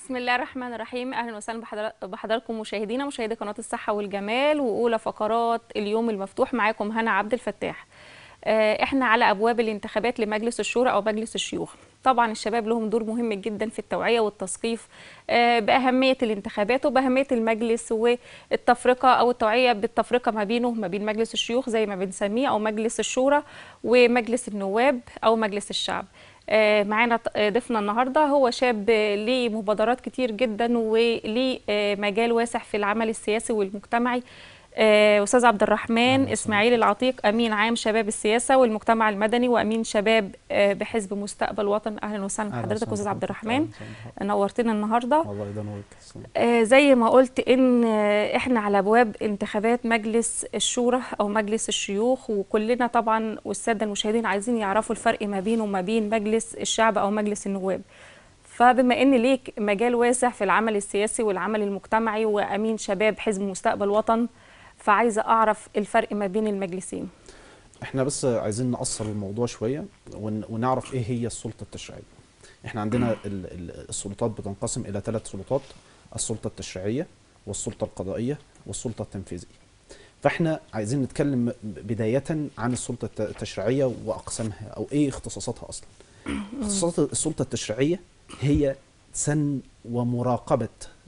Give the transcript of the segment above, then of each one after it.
بسم الله الرحمن الرحيم اهلا وسهلا بحضر- بحضراتكم مشاهدينا مشاهدي قناه الصحه والجمال واولى فقرات اليوم المفتوح معاكم هنا عبد الفتاح آه، احنا على ابواب الانتخابات لمجلس الشورى او مجلس الشيوخ طبعا الشباب لهم دور مهم جدا في التوعيه والتثقيف آه، باهميه الانتخابات وباهميه المجلس والتفرقه او التوعيه بالتفرقه ما بينه وما بين مجلس الشيوخ زي ما بنسميه او مجلس الشورى ومجلس النواب او مجلس الشعب آه، معانا ط- آه، ضيفنا النهارده هو شاب آه، ليه مبادرات كتير جدا وليه آه، مجال واسع في العمل السياسي والمجتمعي آه، استاذ عبد الرحمن اسماعيل العتيق امين عام شباب السياسه والمجتمع المدني وامين شباب آه، بحزب مستقبل وطن اهلا وسهلا أهلا بحضرتك وسهلا استاذ عبد بحضرتك. الرحمن أهلا وسهلا بحضرتك. نورتنا النهارده الله يدن نورك تسلم. آه، زي ما قلت ان آه، احنا على ابواب انتخابات مجلس الشورى او مجلس الشيوخ وكلنا طبعا والساده المشاهدين عايزين يعرفوا الفرق ما بينه وما بين مجلس الشعب او مجلس النواب فبما ان ليك مجال واسع في العمل السياسي والعمل المجتمعي وامين شباب حزب مستقبل وطن فعايزه اعرف الفرق ما بين المجلسين احنا بس عايزين نقصر الموضوع شويه ون- ونعرف ايه هي السلطه التشريعيه احنا عندنا ال- ال- السلطات بتنقسم الى ثلاث سلطات السلطه التشريعيه والسلطه القضائيه والسلطه التنفيذيه فاحنا عايزين نتكلم بدايه عن السلطه الت- التشريعيه واقسامها او ايه اختصاصاتها اصلا اختصاصات السلطه التشريعيه هي سن ومراقبه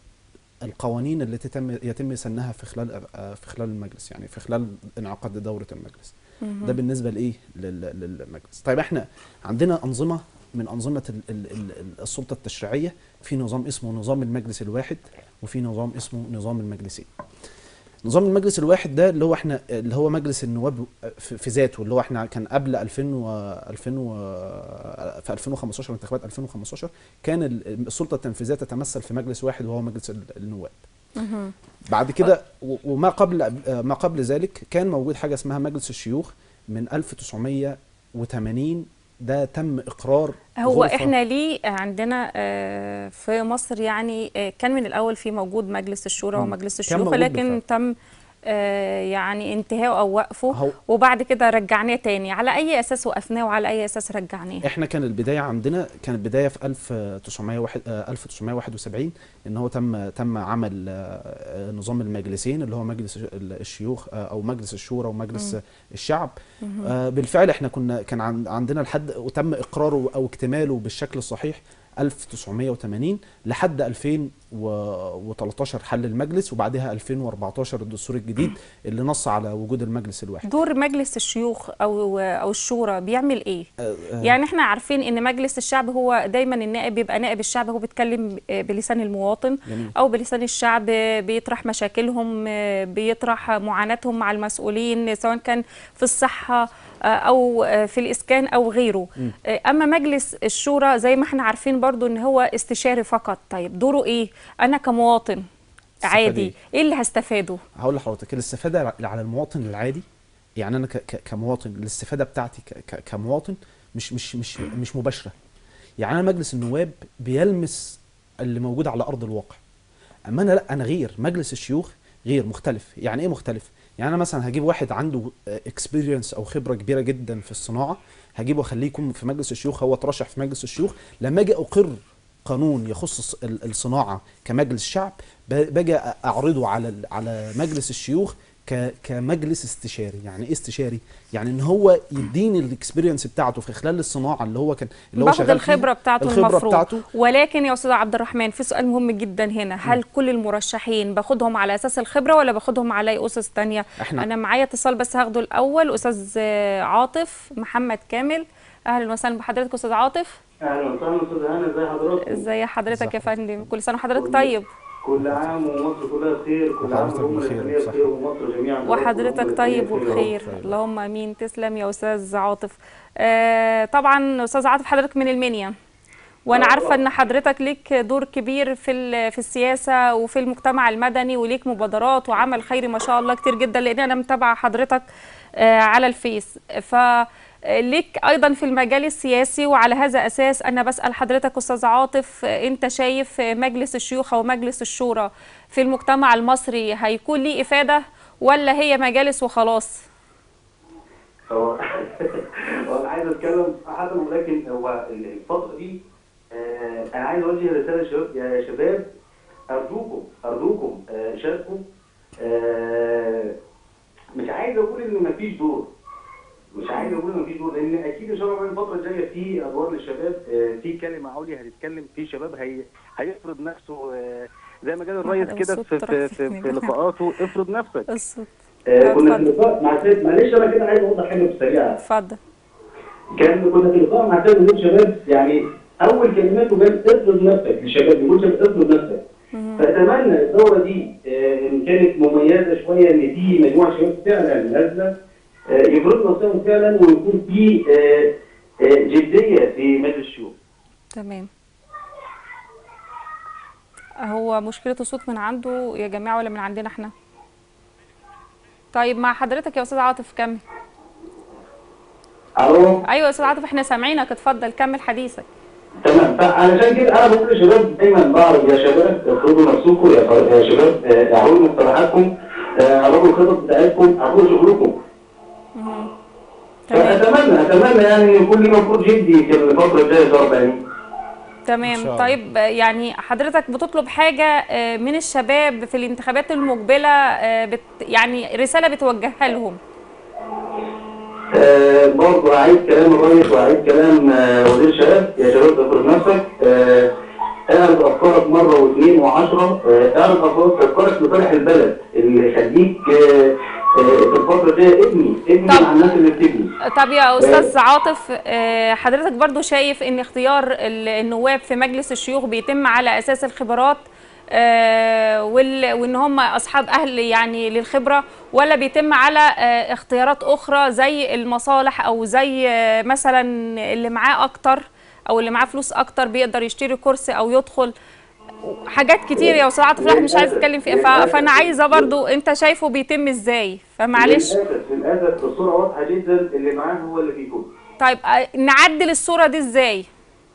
القوانين التي تم يتم سنها في خلال آه، في خلال المجلس يعني في خلال انعقاد دوره المجلس ده بالنسبه لايه لل- للمجلس طيب احنا عندنا انظمه من انظمه ال- ال- ال- السلطه التشريعيه في نظام اسمه نظام المجلس الواحد وفي نظام اسمه نظام المجلسين نظام المجلس الواحد ده اللي هو احنا اللي هو مجلس النواب في في ذاته اللي هو احنا كان قبل 2000 و 2000 و في 2015 انتخابات 2015 كان ال- السلطه التنفيذيه تتمثل في مجلس واحد وهو مجلس ال- النواب بعد كده و- وما قبل ما قبل ذلك كان موجود حاجه اسمها مجلس الشيوخ من 1980 ده تم اقرار هو غرفة- احنا ليه عندنا آه، في مصر يعني آه، كان من الاول في موجود مجلس الشورى مم. ومجلس كان الشيوخ موجود ولكن بالفعل. تم آه، يعني انتهاءه او وقفه هو وبعد كده رجعناه تاني على اي اساس وقفناه وعلى اي اساس رجعناه احنا كان البدايه عندنا كانت بدايه في 1901 آه، 1971 ان هو تم تم عمل آه، نظام المجلسين اللي هو مجلس ال- الشيوخ آه، او مجلس الشورى ومجلس مم. الشعب آه، بالفعل احنا كنا كان عن- عندنا لحد وتم اقراره او اكتماله بالشكل الصحيح 1980 لحد 2013 حل المجلس وبعدها 2014 الدستور الجديد اللي نص على وجود المجلس الواحد دور مجلس الشيوخ او او الشورى بيعمل ايه آه، آه، يعني احنا عارفين ان مجلس الشعب هو دايما النائب بيبقى نائب الشعب هو بيتكلم آه، بلسان المواطن جميل او بلسان الشعب بيطرح مشاكلهم بيطرح معاناتهم مع المسؤولين سواء كان في الصحه او في الاسكان او غيره مم. اما مجلس الشورى زي ما احنا عارفين برضو ان هو استشاري فقط طيب دوره ايه انا كمواطن استفاد عادي إيه؟ ايه اللي هستفاده هقول لحضرتك الاستفاده على المواطن العادي يعني انا ك- ك- كمواطن الاستفاده بتاعتي ك- ك- كمواطن مش مش مش مش مباشره يعني انا مجلس النواب بيلمس اللي موجود على ارض الواقع اما انا لا انا غير مجلس الشيوخ غير مختلف يعني ايه مختلف يعني انا مثلا هجيب واحد عنده اكسبيرينس او خبره كبيره جدا في الصناعه هجيبه واخليه يكون في مجلس الشيوخ هو ترشح في مجلس الشيوخ لما اجي اقر قانون يخص الص- ال- الصناعه كمجلس شعب ب- باجي اعرضه على ال- على مجلس الشيوخ ك- كمجلس استشاري يعني ايه استشاري يعني ان هو يديني الاكسبيرينس بتاعته في خلال الصناعه اللي هو كان اللي هو باخد شغال فيها. الخبره بتاعته الخبره المفروض بتاعته ولكن يا استاذ عبد الرحمن في سؤال مهم جدا هنا هل كل المرشحين باخدهم على اساس الخبره ولا باخدهم على اسس تانية احنا انا معايا اتصال بس هاخده الاول استاذ آه، عاطف محمد كامل اهلا وسهلا بحضرتك استاذ عاطف اهلا وسهلا استاذ هاني ازي حضرتك؟ ازي حضرتك يا ازي فندم كل سنه وحضرتك كل- طيب كل عام ومصر كلها بخير كل عام وحضرتك والأمة بخير الإسلامية وبصحة. بخير ومصر جميعا وحضرتك طيب وبخير طيب. اللهم امين تسلم يا استاذ عاطف آه طبعا استاذ عاطف حضرتك من المنيا وانا آه، عارفه آه. ان حضرتك ليك دور كبير في ال- في السياسه وفي المجتمع المدني وليك مبادرات وعمل خيري ما شاء الله كتير جدا لان انا متابعه حضرتك آه على الفيس ف ليك ايضا في المجال السياسي وعلى هذا اساس انا بسال حضرتك استاذ عاطف آه، انت شايف آه، مجلس الشيوخ او مجلس الشورى في المجتمع المصري هيكون ليه افاده ولا هي مجالس وخلاص هو هو انا عايز اتكلم حسن ولكن هو الفتره دي آه، انا عايز اوجه رساله للشباب يا شباب ارجوكم ارجوكم آه، شاركوا آه، مش عايز اقول ان مفيش دور مش عايز اقول ان مفيش دور لان اكيد ان شاء الله الفتره الجايه في ادوار للشباب آه، في كلمه عليا هتتكلم في شباب هي هيفرض نفسه آه، زي ما قال الريس لو كده الصوت في, في, راح في, فين في يا جماعة؟ لقاءاته افرض نفسك الصوت آه، كنا في اتفضل. لقاء مع سيد معلش انا كده عايز اوضح حاجه بسريعه اتفضل كان كنا في لقاء مع سيد مدير شباب يعني اول كلماته كانت افرض نفسك للشباب يقول شباب افرض نفسك فاتمنى الدوره دي آه، ان كانت مميزه شويه ان في مجموعه شباب فعلا نازله آه، يفرضوا نفسهم فعلا ويكون في آه، آه، جديه في مجلس الشيوخ تمام هو مشكلة الصوت من عنده يا جماعة ولا من عندنا احنا طيب مع حضرتك يا استاذ عاطف كمل الو ايوه يا استاذ عاطف احنا سامعينك اتفضل كمل حديثك تمام فعلشان كده انا بقول للشباب دايما بعرض يا شباب افرضوا نفسكم يا ف- يا شباب آه، اعرضوا مقترحاتكم آه، اعرضوا الخطط بتاعتكم اعرضوا شغلكم تمام فاتمنى اتمنى يعني يكون لي مفروض جدي في الفتره الجايه يا رب يعني إن تمام شاء الله. طيب يعني حضرتك بتطلب حاجة آه، من الشباب في الانتخابات المقبلة آه، بت يعني رسالة بتوجهها لهم آه برضه اعيد كلام الرئيس واعيد كلام آه وزير الشباب يا شباب افرض نفسك آه اعرض افكارك مره واثنين وعشره آه اعرض أفكارك- افكارك لصالح البلد اللي يخليك آه آه في الفتره الجايه ابني ابني طب. مع الناس اللي بتبني طب يا استاذ عاطف آه، حضرتك برضو شايف ان اختيار ال- النواب في مجلس الشيوخ بيتم على اساس الخبرات آه، وال- وان هم اصحاب اهل يعني للخبره ولا بيتم على آه، اختيارات اخرى زي المصالح او زي آه، مثلا اللي معاه اكتر او اللي معاه فلوس اكتر بيقدر يشتري كرسي او يدخل حاجات كتير يا استاذ عاطف الواحد مش عايز يتكلم فيها ف- فانا عايزه برضو انت شايفه بيتم ازاي فمعلش للاسف للاسف الصوره واضحه جدا اللي معاه هو اللي بيكون طيب آه، نعدل الصوره دي ازاي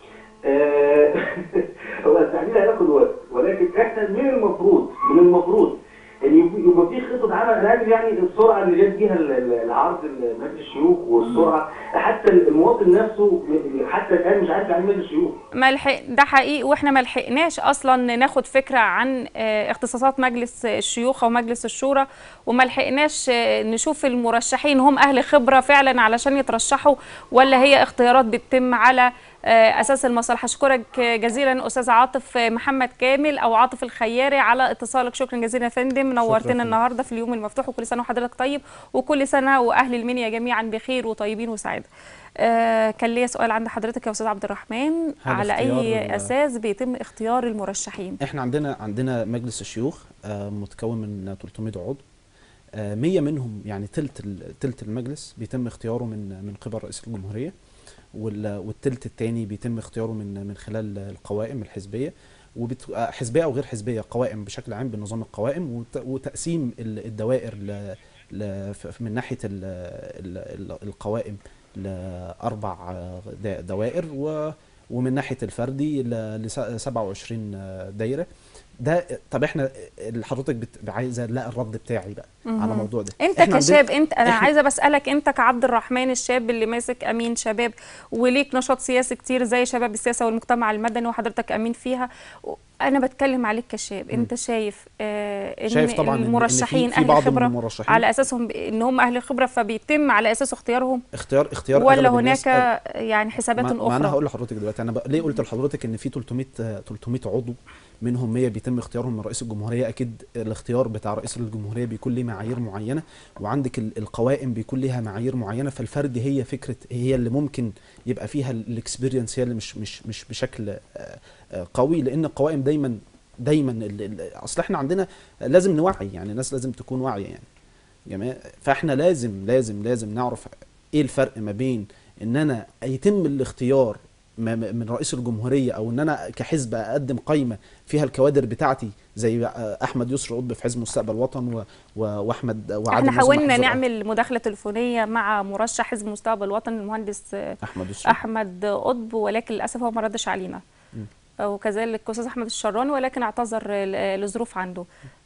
آه، هو التعديل هياخد وقت ولكن احنا من المفروض من المفروض ان يبقى يبقى في خطه عمل انا عارف يعني السرعه اللي جت بيها ال- ال- العرض مجلس الشيوخ والسرعه حتى المواطن نفسه حتى الان مش عارف يعني إيه مجلس الشيوخ ملحق ده حقيقي واحنا ما لحقناش اصلا ناخد فكره عن آه، اختصاصات مجلس الشيوخ او مجلس الشورى وما لحقناش آه، نشوف المرشحين هم اهل خبره فعلا علشان يترشحوا ولا هي اختيارات بتتم على آه، اساس المصالح اشكرك جزيلا استاذ عاطف محمد كامل او عاطف الخياري على اتصالك شكرا جزيلا يا فندم نورتنا فندم. النهارده في اليوم المفتوح وكل سنه وحضرتك طيب وكل سنه واهل المنيا جميعا بخير وطيبين وسعاده آه كان ليا سؤال عند حضرتك يا استاذ عبد الرحمن هل على اختيار اي ال- اساس بيتم اختيار المرشحين احنا عندنا عندنا مجلس الشيوخ آه، متكون من 300 عضو آه، 100 منهم يعني تلت ال- تلت المجلس بيتم اختياره من من قبل رئيس الجمهوريه وال- والتلت الثاني بيتم اختياره من من خلال القوائم الحزبيه وبت... آه، حزبيه او غير حزبيه قوائم بشكل عام بنظام القوائم وت... وتقسيم ال- الدوائر ل... ل... ف- من ناحيه ال... ال... ال- القوائم لاربع آه، دا- دوائر و... ومن ناحيه الفردي ل ل 27 دايره ده طب احنا اللي حضرتك بت- عايزه لا الرد بتاعي بقى على الموضوع ده انت احنا عندنا- كشاب انت انا عايزه بسالك انت كعبد الرحمن الشاب اللي ماسك امين شباب وليك نشاط سياسي كتير زي شباب السياسه والمجتمع المدني وحضرتك امين فيها و- انا بتكلم عليك كشاب انت شايف آه ان شايف طبعا إن- إن في- المرشحين في اهل بعض خبره المرشحين على اساسهم ب- ان هم اهل خبره فبيتم على اساس اختيارهم اختيار اختيار ولا أغلب الناس- هناك يعني حسابات ما, ما اخرى انا هقول لحضرتك دلوقتي انا بقى ليه قلت لحضرتك ان في 300 آه، 300 عضو منهم 100 بيتم اختيارهم من رئيس الجمهوريه اكيد الاختيار بتاع رئيس الجمهوريه بيكون ليه معايير معينه وعندك ال- القوائم بيكون ليها معايير معينه فالفرد هي فكره هي اللي ممكن يبقى فيها الاكسبيرينس هي اللي مش مش مش بشكل آه، آه، قوي لان القوائم دايما دايما ال- ال- اصل احنا عندنا لازم نوعي يعني الناس لازم تكون واعيه يعني جماعة فاحنا لازم لازم لازم نعرف ايه الفرق ما بين ان انا يتم الاختيار ما- ما- من رئيس الجمهوريه او ان انا كحزب اقدم قائمه فيها الكوادر بتاعتي زي آه، احمد يسري قطب في حزب مستقبل وطن و- و- واحمد وعادل احنا نظام حاولنا حزب نعمل مداخله تليفونيه مع مرشح حزب مستقبل الوطن المهندس آه، احمد يسري احمد قطب ولكن للاسف هو ما ردش علينا وكذلك الاستاذ احمد الشراني ولكن اعتذر ل- لظروف عنده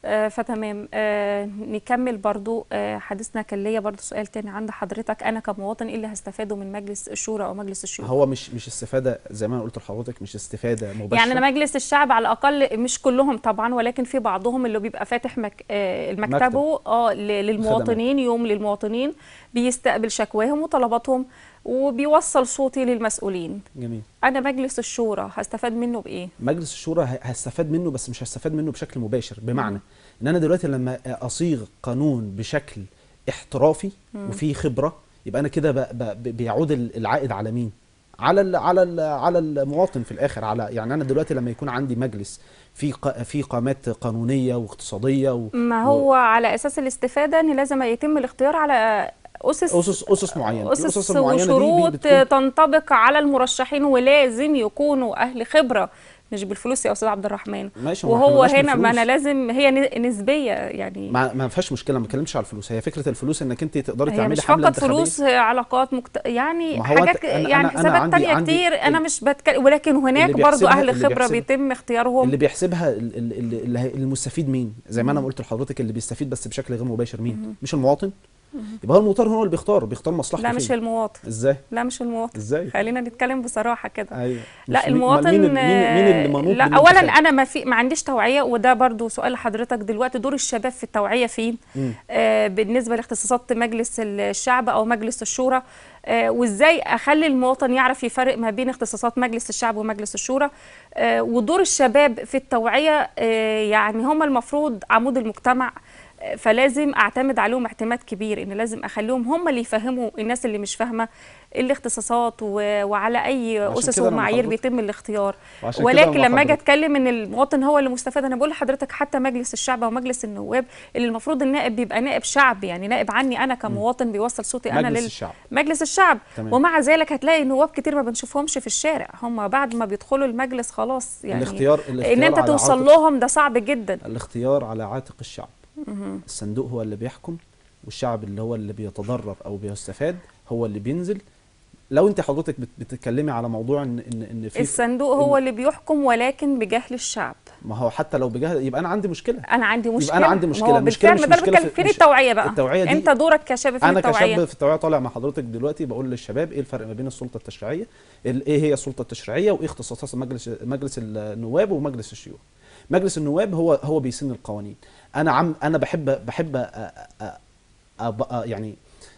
آه، فتمام آه، نكمل برضو آه، حديثنا كان ليا برضو سؤال تاني عند حضرتك انا كمواطن ايه اللي هستفاده من مجلس الشورى او مجلس الشيوخ هو مش مش استفاده زي ما انا قلت لحضرتك مش استفاده مباشره يعني انا مجلس الشعب على الاقل مش كلهم طبعا ولكن في بعضهم اللي بيبقى فاتح مك... آه، المكتبه اه ل- للمواطنين يوم للمواطنين بيستقبل شكواهم وطلباتهم وبيوصل صوتي للمسؤولين جميل انا مجلس الشورى هستفاد منه بايه مجلس الشورى ه- هستفاد منه بس مش هستفاد منه بشكل مباشر بمعنى ان انا دلوقتي لما اصيغ قانون بشكل احترافي وفيه خبره يبقى انا كده ب- ب- بيعود ال- العائد على مين على ال على ال على المواطن في الاخر على يعني انا دلوقتي لما يكون عندي مجلس في ق- في قامات قانونيه واقتصاديه و ما هو على اساس الاستفاده ان لازم يتم الاختيار على اسس اسس اسس معينه اسس الاسس المعينه دي بي- وشروط بتكون تنطبق على المرشحين ولازم يكونوا اهل خبره مش بالفلوس يا استاذ عبد الرحمن ماشي ما احنا وهو مالناش هنا ما انا بالفلوس. لازم هي ن- نسبيه يعني ما ما فيهاش مشكله ما بتكلمش على الفلوس هي فكره الفلوس انك انت تقدري هي تعملي مش حمله فقط انتخابيه فلوس علاقات مكت... يعني ما هو حاجات أنت- أنا- يعني أنا- أنا حسابات عندي- تانية عندي كتير انا ال- مش بتكلم ولكن هناك اللي برضو بيحسبها- اهل اللي خبره بيحسب- بيتم اختيارهم اللي بيحسبها ال- ال- ال- اللي هي- المستفيد مين زي ما انا قلت لحضرتك اللي بيستفيد بس بشكل غير مباشر مين مش المواطن يبقى هو المواطن هو اللي بيختار بيختار مصلحته لا مش فين. المواطن ازاي لا مش المواطن ازاي خلينا نتكلم بصراحه كده ايوه لا مش مين- المواطن مين ال- مين مين اللي منوط لا بالانتخاب؟ اولا انا ما في ما عنديش توعيه وده برضو سؤال لحضرتك دلوقتي دور الشباب في التوعيه فين مم. آه بالنسبه لاختصاصات مجلس الشعب او مجلس الشورى آه وازاي اخلي المواطن يعرف يفرق ما بين اختصاصات مجلس الشعب ومجلس الشورى آه ودور الشباب في التوعيه آه يعني هم المفروض عمود المجتمع آه، فلازم اعتمد عليهم اعتماد كبير ان لازم اخليهم هم اللي يفهموا الناس اللي مش فاهمه الاختصاصات و- وعلى اي عشان اسس كده أنا ومعايير حضرتك- بيتم الاختيار وعشان كده ولكن مع لما اجي حضرتك- اتكلم ان المواطن هو اللي مستفاد انا بقول لحضرتك حتى مجلس الشعب او مجلس النواب اللي المفروض النائب بيبقى نائب شعب يعني نائب عني انا كمواطن بيوصل صوتي انا مجلس لل الشعب مجلس الشعب تمام. ومع ذلك هتلاقي نواب كتير ما بنشوفهمش في الشارع هم بعد ما بيدخلوا المجلس خلاص يعني الاختيار الاختيار ان انت على توصل عاتق- لهم ده صعب جدا الاختيار على عاتق الشعب الصندوق هو اللي بيحكم والشعب اللي هو اللي بيتضرر او بيستفاد هو اللي بينزل لو انت حضرتك بت- بتتكلمي على موضوع ان ان ان في الصندوق هو اللي بيحكم ولكن بجهل الشعب ما هو حتى لو بجهل يبقى انا عندي مشكله انا عندي مشكله أنا عندي ما مشكلة. هو المشكلة بالفعل مش ما ده مشكلة بتكلم في- فين مش- التوعيه بقى التوعية دي- انت دورك كشاب في انا التوعيه كشاب في التوعيه طالع مع حضرتك دلوقتي بقول للشباب ايه الفرق ما بين السلطه التشريعيه ال- ايه هي السلطه التشريعيه وايه اختصاصات مجلس مجلس النواب ومجلس الشيوخ مجلس النواب هو هو بيسن القوانين انا عم انا بحب بحب أ أ أ أ يعني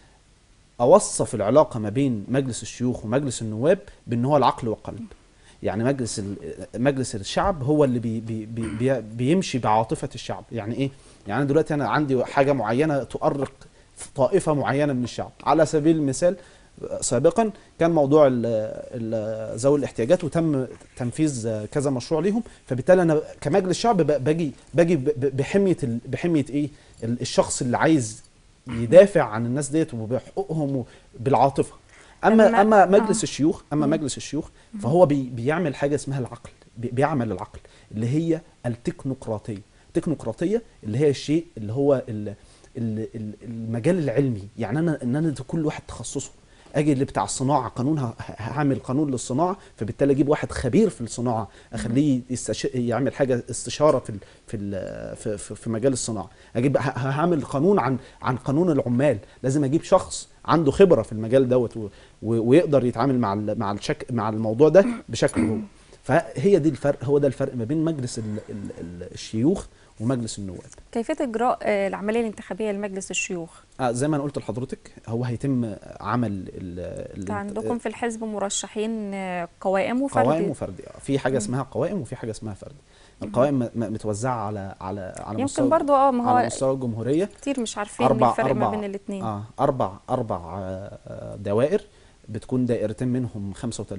اوصف العلاقه ما بين مجلس الشيوخ ومجلس النواب بان هو العقل والقلب يعني مجلس ال- مجلس الشعب هو اللي بي بي بي بي بيمشي بعاطفه الشعب يعني ايه يعني أنا دلوقتي انا عندي حاجه معينه تؤرق طائفه معينه من الشعب على سبيل المثال سابقا كان موضوع ال- ال- ذوي الاحتياجات وتم تنفيذ كذا مشروع ليهم فبالتالي انا كمجلس شعب ب- باجي باجي ب- ب- بحميه ال- بحميه ايه ال- الشخص اللي عايز يدافع عن الناس ديت وبحقوقهم بالعاطفه اما أما- اما مجلس آه. الشيوخ اما مجلس الشيوخ فهو بي بيعمل حاجه اسمها العقل بي- بيعمل العقل اللي هي التكنوقراطيه التكنوقراطيه اللي هي الشيء اللي هو ال ال ال المجال العلمي يعني انا ان انا كل واحد تخصصه اجي اللي بتاع الصناعه قانون ه- ه- هعمل قانون للصناعه فبالتالي اجيب واحد خبير في الصناعه اخليه يستش... يعمل حاجه استشاره في ال... في ال... في, في, في مجال الصناعه اجيب ه- ه- هعمل قانون عن عن قانون العمال لازم اجيب شخص عنده خبره في المجال دوت و... و... ويقدر يتعامل مع ال... مع الشك... مع الموضوع ده بشكله هو فهي دي الفرق هو ده الفرق ما بين مجلس ال... ال... ال... الشيوخ ومجلس النواب كيفيه اجراء آه، العمليه الانتخابيه لمجلس الشيوخ آه زي ما انا قلت لحضرتك هو هيتم عمل ال... ال... عندكم في الحزب مرشحين آه، قوائم وفردي قوائم وفردي آه، في حاجه اسمها قوائم وفي حاجه اسمها فردي القوائم م- م- متوزعه على على على يمكن برضو اه ما على هو مستوى الجمهوريه كتير مش عارفين اربع الفرق اربع ما بين الاثنين اه اربع اربع آه، آه، دوائر بتكون دائرتين منهم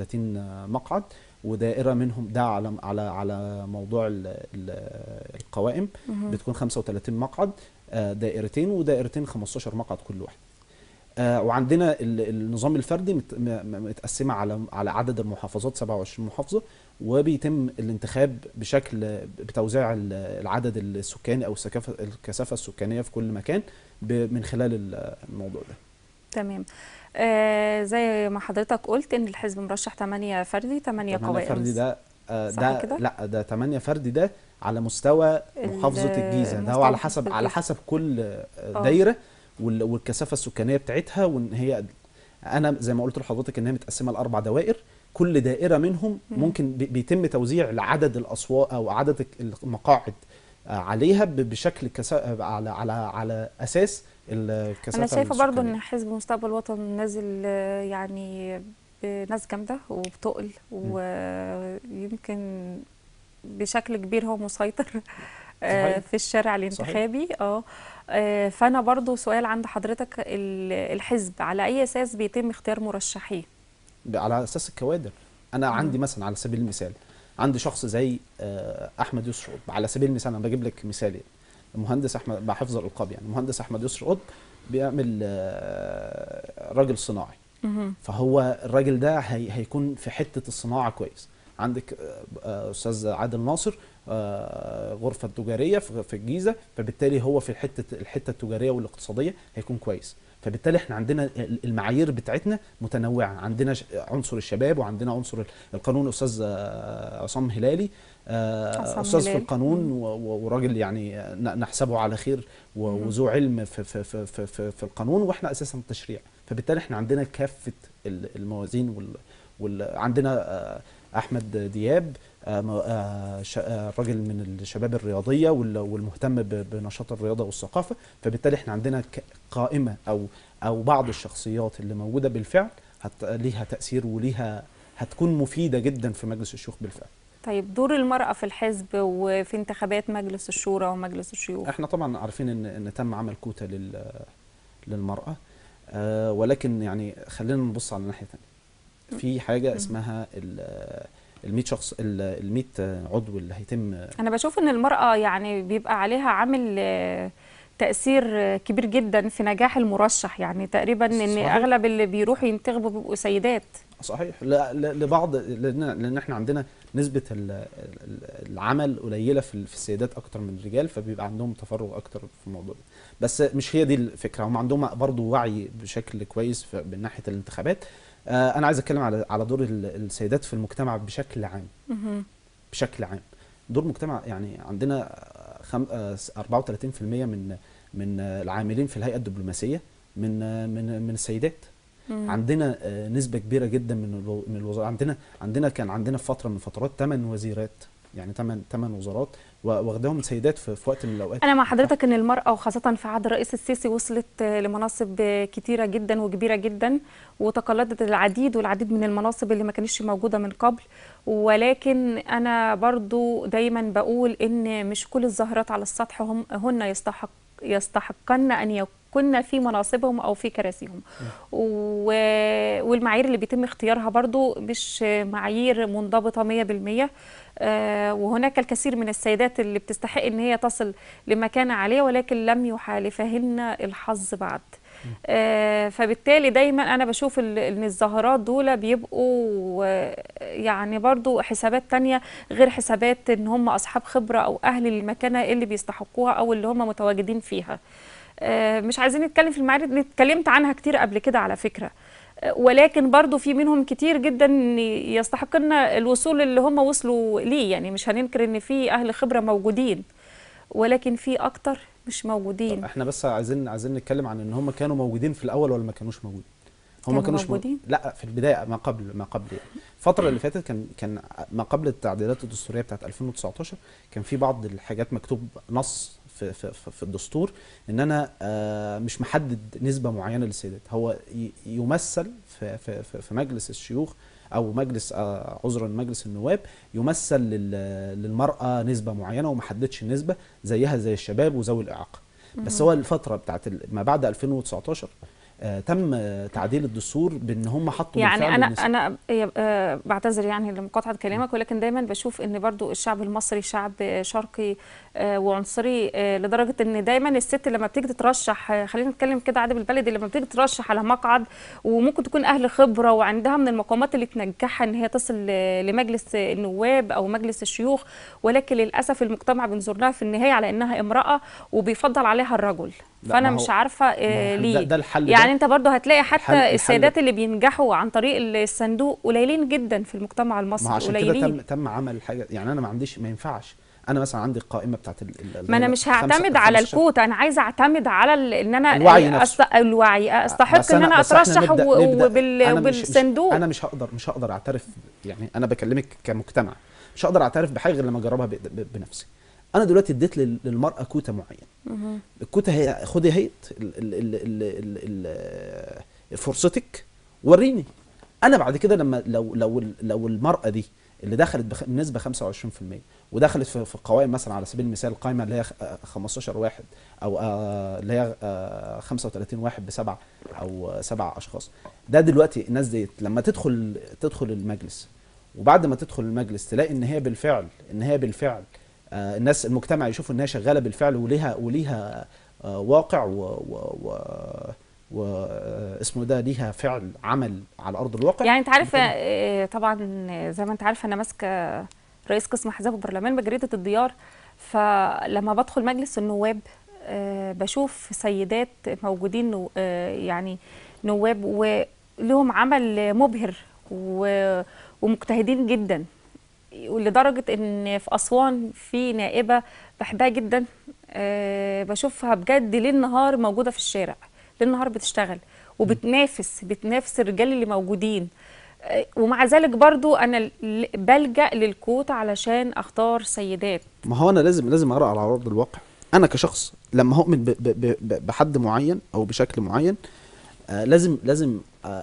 35 مقعد ودائره منهم ده على على على موضوع ال ال القوائم بتكون 35 مقعد آه، دائرتين ودائرتين 15 مقعد كل واحد آه، وعندنا ال- النظام الفردي مت- م- م- متقسمه على على عدد المحافظات 27 محافظه وبيتم الانتخاب بشكل بتوزيع ال- العدد السكاني او السكافه الكثافه السكانيه في كل مكان ب- من خلال ال- الموضوع ده تمام آه زي ما حضرتك قلت ان الحزب مرشح 8 فردي 8 طبعاً قوائم الفردي ده آه، صح ده كده؟ لا ده 8 فردي ده على مستوى ال- محافظه الجيزه ده هو مستوى على محافظة حسب على الجيزة. حسب كل آه، آه. دايره وال- والكثافه السكانيه بتاعتها وان هي انا زي ما قلت لحضرتك ان هي متقسمه لاربع دوائر كل دائره منهم ممكن بي- بيتم توزيع لعدد الاصوات او عدد المقاعد آه، عليها ب- بشكل كسا... على على على اساس الكثافه انا شايفه برضو السكانية. ان حزب مستقبل وطن نازل آه، يعني بناس جامده وبتقل ويمكن بشكل كبير هو مسيطر آه، صحيح. في الشارع الانتخابي اه آه، فانا برضو سؤال عند حضرتك ال- الحزب على اي اساس بيتم اختيار مرشحيه على اساس الكوادر انا عندي مثلا على سبيل المثال عندي شخص زي آه، احمد يسر قطب على سبيل المثال انا بجيب لك مثال يعني. المهندس احمد بحفظ الالقاب يعني المهندس احمد يسر قطب بيعمل آه، راجل صناعي مهم. فهو الراجل ده هي هيكون في حته الصناعه كويس عندك آه، آه، استاذ عادل ناصر آه، غرفه تجاريه في في الجيزه فبالتالي هو في الحته الحته التجاريه والاقتصاديه هيكون كويس فبالتالي احنا عندنا المعايير بتاعتنا متنوعه عندنا ش- عنصر الشباب وعندنا عنصر القانون استاذ آه، عصام هلالي آه، عصام استاذ في هلال. القانون و- و- وراجل يعني ن- نحسبه على خير و- مم. وذو علم في في في في, في, في القانون واحنا اساسا التشريع فبالتالي احنا عندنا كافه ال- الموازين وال, وال عندنا آه، احمد دياب آه، م- آه، ش- آه، راجل من الشباب الرياضيه وال- والمهتم ب- بنشاط الرياضه والثقافه فبالتالي احنا عندنا ك- قائمه او او بعض الشخصيات اللي موجوده بالفعل هت ليها تاثير وليها هتكون مفيده جدا في مجلس الشيوخ بالفعل طيب دور المرأة في الحزب وفي انتخابات مجلس الشورى ومجلس الشيوخ احنا طبعا عارفين ان ان تم عمل كوتا لل للمراه آه ولكن يعني خلينا نبص على ناحيه ثانيه في حاجه اسمها ال 100 شخص ال 100 عضو اللي هيتم انا بشوف ان المرأة يعني بيبقى عليها عامل آه، تأثير آه، كبير جدا في نجاح المرشح يعني تقريبا ان صحيح. اغلب اللي بيروحوا ينتخبوا بيبقوا سيدات صحيح لا ل- لبعض لان لان احنا عندنا نسبه ال- ال- العمل قليله في ال- في السيدات اكتر من الرجال فبيبقى عندهم تفرغ اكتر في الموضوع ده بس مش هي دي الفكره هم عندهم برضو وعي بشكل كويس في- من ناحيه الانتخابات آه انا عايز اتكلم على على دور ال- السيدات في المجتمع بشكل عام مهم. بشكل عام دور مجتمع يعني عندنا خم... آه، 34% من من آه، العاملين في الهيئه الدبلوماسيه من آه، من من السيدات مم. عندنا آه، نسبه كبيره جدا من الو... من الوزارات عندنا عندنا كان عندنا في فتره من الفترات 8 وزيرات يعني 8 8 وزارات و- واخداهم سيدات في, في وقت من الاوقات انا مع حضرتك ان المرأة وخاصة في عهد الرئيس السيسي وصلت آه، لمناصب آه، كتيرة جدا وكبيرة جدا وتقلدت العديد والعديد من المناصب اللي ما كانتش موجودة من قبل ولكن انا برضو دايما بقول ان مش كل الظاهرات على السطح هم هن يستحق يستحقن ان يكن في مناصبهم او في كراسيهم و- والمعايير اللي بيتم اختيارها برضو مش معايير منضبطة 100% آه، وهناك الكثير من السيدات اللي بتستحق ان هي تصل لمكانة عالية ولكن لم يحالفهن الحظ بعد آه، فبالتالي دايما انا بشوف ال- ان الظاهرات دول بيبقوا آه، يعني برضو حسابات تانية غير حسابات ان هم اصحاب خبرة او اهل المكانة اللي بيستحقوها او اللي هم متواجدين فيها آه، مش عايزين نتكلم في المعارض اللي اتكلمت عنها كتير قبل كده على فكرة آه، ولكن برضو في منهم كتير جدا يستحقن الوصول اللي هم وصلوا ليه يعني مش هننكر ان في اهل خبرة موجودين ولكن في اكتر مش موجودين احنا بس عايزين عايزين نتكلم عن ان هم كانوا موجودين في الاول ولا ما كانوش موجودين هم ما كانوا كانوش مو- موجودين؟ لا في البدايه ما قبل ما قبل يعني الفتره اللي فاتت كان كان ما قبل التعديلات الدستوريه بتاعت 2019 كان في بعض الحاجات مكتوب نص في في في في الدستور ان انا آه، مش محدد نسبه معينه للسيدات هو ي- يمثل في في في- في مجلس الشيوخ او مجلس آه، عذرا مجلس النواب يمثل لل- للمراه نسبه معينه وما حددش النسبه زيها زي الشباب وذوي الاعاقه بس هو الفتره بتاعت ال- ما بعد 2019 آه تم آه تعديل الدستور بان هم حطوا يعني بالفعل انا النسب. انا آه، بعتذر يعني لمقاطعه كلامك ولكن دايما بشوف ان برضو الشعب المصري شعب شرقي آه، وعنصري آه، لدرجه ان دايما الست لما بتيجي تترشح آه، خلينا نتكلم كده عادي بالبلدي لما بتيجي تترشح على مقعد وممكن تكون اهل خبره وعندها من المقامات اللي تنجحها ان هي تصل ل- لمجلس النواب او مجلس الشيوخ ولكن للاسف المجتمع بينظر لها في النهايه على انها امراه وبيفضل عليها الرجل لا، فانا ما مش هو- عارفه ما آه، هو ليه ده, ده الحل يعني ده. انت برضو هتلاقي الحل- حتى الحل- السيدات اللي بينجحوا عن طريق الصندوق قليلين جدا في المجتمع ما هو المصري عشان كده قليلين تم تم عمل حاجه يعني انا ما عنديش ما ينفعش انا مثلا عندي القائمه بتاعت ال ال- ما انا ال- مش خمسة- هعتمد على خمسة- الكوتا انا عايزه اعتمد على ال- ان انا الوعي آه، نفسه. أست... الوعي استحق بس ان انا بس إحنا اترشح نبدأ- و... نبدأ- وبال... أنا مش- مش- وبالصندوق انا مش هقدر مش هقدر اعترف يعني انا بكلمك كمجتمع مش هقدر اعترف بحاجه غير لما اجربها ب- ب- بنفسي انا دلوقتي اديت لل- للمراه كوتا معين الكوتا هي خدي هي ال- ال- ال- ال- ال- ال- فرصتك وريني انا بعد كده لما لو لو لو المراه دي اللي دخلت بخ- بنسبه 25% ودخلت في في قوائم مثلا على سبيل المثال القائمه اللي هي خ- آه 15 واحد او آه، اللي هي آه، 35 واحد بسبعه او آه، سبع اشخاص ده دلوقتي الناس ديت لما تدخل تدخل المجلس وبعد ما تدخل المجلس تلاقي ان هي بالفعل ان هي بالفعل آه، الناس المجتمع يشوف ان هي شغاله بالفعل وليها وليها آه، واقع و, و, و و آه، اسمه ده ليها فعل عمل على ارض الواقع يعني انت عارف ممكن- آه، طبعا زي ما انت عارف انا ماسكه رئيس قسم احزاب البرلمان بجريده الديار فلما بدخل مجلس النواب آه، بشوف سيدات موجودين نو- آه، يعني نواب ولهم عمل مبهر و- ومجتهدين جدا ولدرجه ان في اسوان في نائبه بحبها جدا آه، بشوفها بجد ليل نهار موجوده في الشارع ليل نهار بتشتغل وبتنافس بتنافس الرجال اللي موجودين آه، ومع ذلك برضو انا ل- بلجأ للكوتا علشان اختار سيدات ما هو انا لازم لازم اقرا على ارض الواقع انا كشخص لما هؤمن ب- ب- ب- ب- بحد معين او بشكل معين آه لازم لازم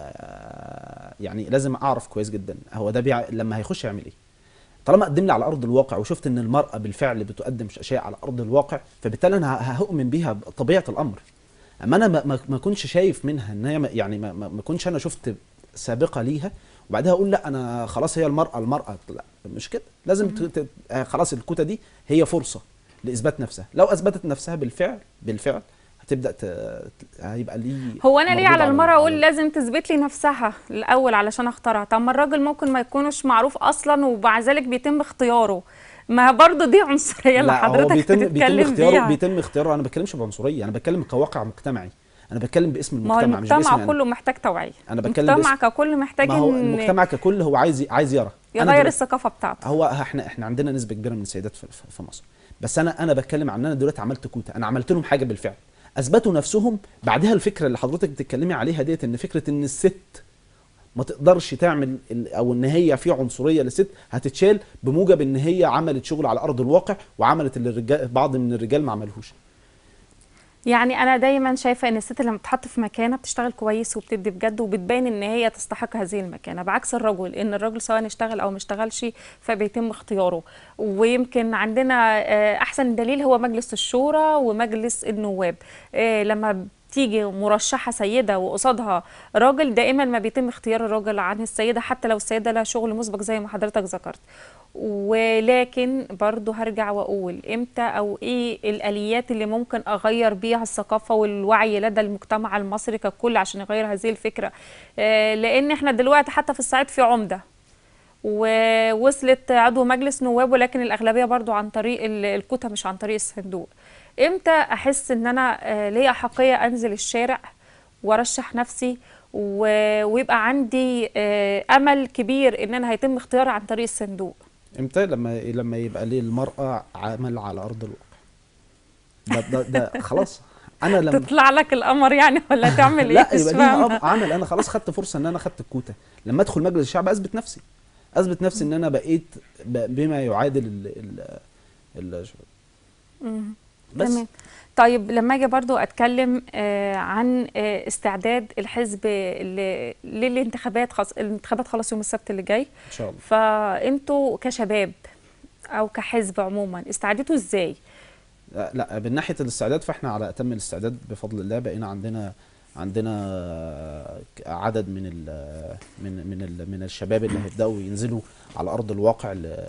آه يعني لازم اعرف كويس جدا هو ده بيع لما هيخش يعمل ايه طالما قدم لي على ارض الواقع وشفت ان المراه بالفعل بتقدم اشياء على ارض الواقع فبالتالي انا ه- هؤمن بيها بطبيعه الامر اما انا ما ما ما كنتش شايف منها ان هي ما- يعني ما ما ما كنتش انا شفت سابقه ليها وبعدها اقول لا انا خلاص هي المراه المراه لا مش كده لازم ت... ت... آه خلاص الكوتا دي هي فرصه لاثبات نفسها لو اثبتت نفسها بالفعل بالفعل هتبدا ت... ت- هيبقى ليه هو انا ليه مردود على المرأة اقول على- لازم تثبت لي نفسها الاول علشان اختارها طب ما الراجل ممكن ما يكونش معروف اصلا ومع ذلك بيتم اختياره ما برضو دي عنصرية اللي لا هو حضرتك بيتم بيتم بتتكلم اختياره فيها بيتم اختياره انا ما بتكلمش بعنصريه انا بتكلم كواقع مجتمعي انا بتكلم باسم ما هو المجتمع مش باسم المجتمع أنا. كله محتاج توعية أنا بتكلم المجتمع باسم- ككل محتاج ما هو ان المجتمع ككل هو عايز ي- عايز يرى أنا يغير دلوقتي- الثقافة بتاعته هو احنا احنا عندنا نسبه كبيره من السيدات في, في- في مصر بس انا انا بتكلم عن ان انا دلوقتي عملت كوتا انا عملت لهم حاجه بالفعل اثبتوا نفسهم بعدها الفكره اللي حضرتك بتتكلمي عليها ديت ان فكره ان الست ما تقدرش تعمل ال- او ان هي في عنصريه للست هتتشال بموجب ان هي عملت شغل على ارض الواقع وعملت اللي الرجال بعض من الرجال ما عملهوش يعني انا دايما شايفه ان الست لما بتتحط في مكانه بتشتغل كويس وبتدي بجد وبتبين ان هي تستحق هذه المكانه بعكس الرجل ان الرجل سواء اشتغل او ما اشتغلش فبيتم اختياره ويمكن عندنا آه، احسن دليل هو مجلس الشورى ومجلس النواب آه، لما بتيجي مرشحه سيده وقصادها راجل دائما ما بيتم اختيار الراجل عن السيده حتى لو السيده لها شغل مسبق زي ما حضرتك ذكرت ولكن برضو هرجع واقول امتى او ايه الاليات اللي ممكن اغير بيها الثقافه والوعي لدى المجتمع المصري ككل عشان يغير هذه الفكره آه، لان احنا دلوقتي حتى في الصعيد في عمده ووصلت عضو مجلس نواب ولكن الاغلبيه برضو عن طريق ال- الكوتا مش عن طريق الصندوق امتى احس ان انا آه، ليا حقيه انزل الشارع وارشح نفسي و- ويبقى عندي آه، امل كبير ان انا هيتم اختياري عن طريق الصندوق امتى لما لما يبقى ليه المراه عمل على ارض الواقع ده ده, ده خلاص انا لما تطلع لك القمر يعني ولا تعمل ايه لا مش يبقى ليها فاهمة. أب- عمل انا خلاص خدت فرصه ان انا خدت الكوتا لما ادخل مجلس الشعب اثبت نفسي اثبت نفسي ان انا بقيت ب- بما يعادل ال ال ال مم. بس تمام طيب لما اجي برضو اتكلم آه، عن آه، استعداد الحزب ل- للانتخابات خلاص الانتخابات خلاص يوم السبت اللي جاي ان شاء الله فانتوا كشباب او كحزب عموما استعدتوا ازاي لا, لا من ناحيه الاستعداد فاحنا على اتم الاستعداد بفضل الله بقينا عندنا عندنا عدد من ال من من ال من الشباب اللي هيبداوا ينزلوا على ارض الواقع ل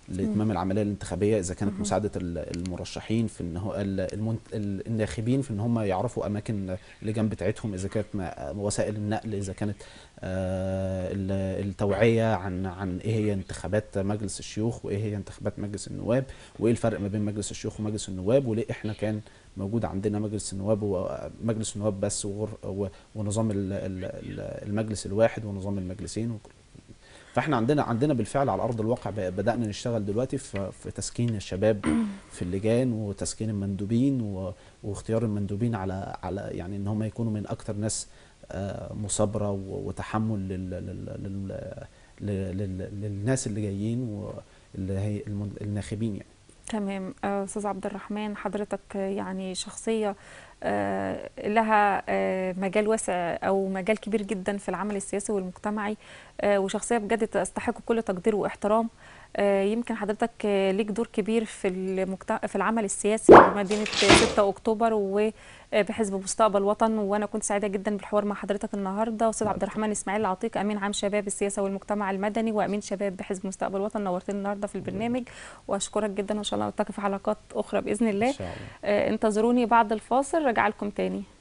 لاتمام العمليه الانتخابيه اذا كانت مساعده ال- المرشحين في ان هو ال- المنت- ال- الناخبين في ان هم يعرفوا اماكن اللجان بتاعتهم اذا كانت ما- وسائل النقل اذا كانت آه، ال- التوعيه عن عن ايه هي انتخابات مجلس الشيوخ وايه هي انتخابات مجلس النواب وايه الفرق ما بين مجلس الشيوخ ومجلس النواب وليه احنا كان موجود عندنا مجلس النواب ومجلس النواب بس وغر- و- ونظام ال- ال- ال- المجلس الواحد ونظام المجلسين وكل- فاحنا عندنا عندنا بالفعل على ارض الواقع ب- بدانا نشتغل دلوقتي في في تسكين الشباب في اللجان وتسكين المندوبين و- واختيار المندوبين على على يعني ان هم يكونوا من اكتر ناس آه، مثابره و- وتحمل لل لل لل لل- لل- للناس اللي جايين واللي هي المن- الناخبين يعني تمام آه، استاذ عبد الرحمن حضرتك آه، يعني شخصيه آه، لها آه، مجال واسع او مجال كبير جدا في العمل السياسي والمجتمعي آه، وشخصيه بجد تستحق كل تقدير واحترام آه، يمكن حضرتك آه، ليك دور كبير في المجتمع في العمل السياسي بمدينه 6 اكتوبر وبحزب مستقبل وطن وانا كنت سعيده جدا بالحوار مع حضرتك النهارده استاذ عبد الرحمن اسماعيل العتيق امين عام شباب السياسه والمجتمع المدني وامين شباب بحزب مستقبل وطن نورتني النهارده في البرنامج واشكرك جدا وان شاء الله نلتقي في حلقات اخرى باذن الله ان شاء الله آه، انتظروني بعد الفاصل راجع لكم تاني